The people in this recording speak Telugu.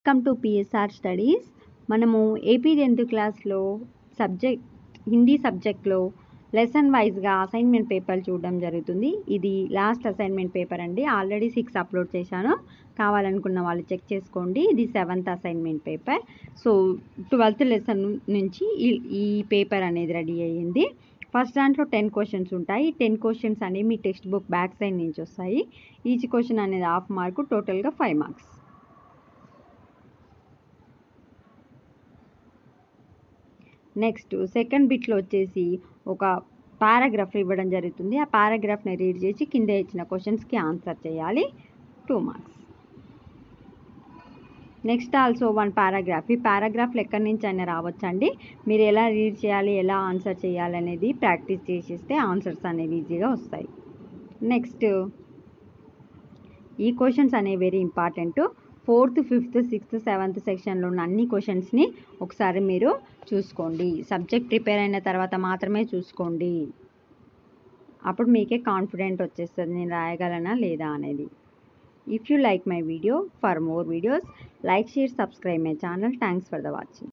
వెల్కమ్ టు పిఎస్ఆర్ స్టడీస్ మనము ఏపీ టెన్త్ క్లాస్లో సబ్జెక్ట్ హిందీ సబ్జెక్ట్లో లెసన్ వైజ్గా అసైన్మెంట్ పేపర్ చూడడం జరుగుతుంది ఇది లాస్ట్ అసైన్మెంట్ పేపర్ అండి ఆల్రెడీ సిక్స్ అప్లోడ్ చేశాను కావాలనుకున్న వాళ్ళు చెక్ చేసుకోండి ఇది seventh assignment paper so twelfth lesson నుంచి ఈ ఈ పేపర్ అనేది రెడీ అయ్యింది ఫస్ట్ దాంట్లో టెన్ క్వశ్చన్స్ ఉంటాయి టెన్ క్వశ్చన్స్ అనేవి మీ టెక్స్ట్ బుక్ బ్యాక్ సైడ్ నుంచి వస్తాయి ఈచ్ క్వశ్చన్ అనేది హాఫ్ మార్కు టోటల్గా ఫైవ్ మార్క్స్ నెక్స్ట్ సెకండ్ బిట్లో వచ్చేసి ఒక పారాగ్రాఫ్ ఇవ్వడం జరుగుతుంది ఆ పారాగ్రాఫ్ని రీడ్ చేసి కింద ఇచ్చిన క్వశ్చన్స్కి ఆన్సర్ చేయాలి two marks next also one paragraph ఈ పారాగ్రాఫ్లు ఎక్కడి నుంచి అయినా రావచ్చండి మీరు ఎలా రీడ్ చేయాలి ఎలా ఆన్సర్ చేయాలి అనేది ప్రాక్టీస్ చేసేస్తే ఆన్సర్స్ అనేవి ఈజీగా వస్తాయి నెక్స్ట్ ఈ క్వశ్చన్స్ అనేవి very important fourth fifth sixth seventh సెక్షన్లో ఉన్న అన్ని క్వశ్చన్స్ని ఒకసారి మీరు చూసుకోండి సబ్జెక్ట్ ప్రిపేర్ అయిన తర్వాత మాత్రమే చూసుకోండి అప్పుడు మీకే కాన్ఫిడెంట్ వచ్చేస్తుంది నేను రాయగలనా లేదా అనేది if you like my video for more videos like share subscribe my channel thanks for the watching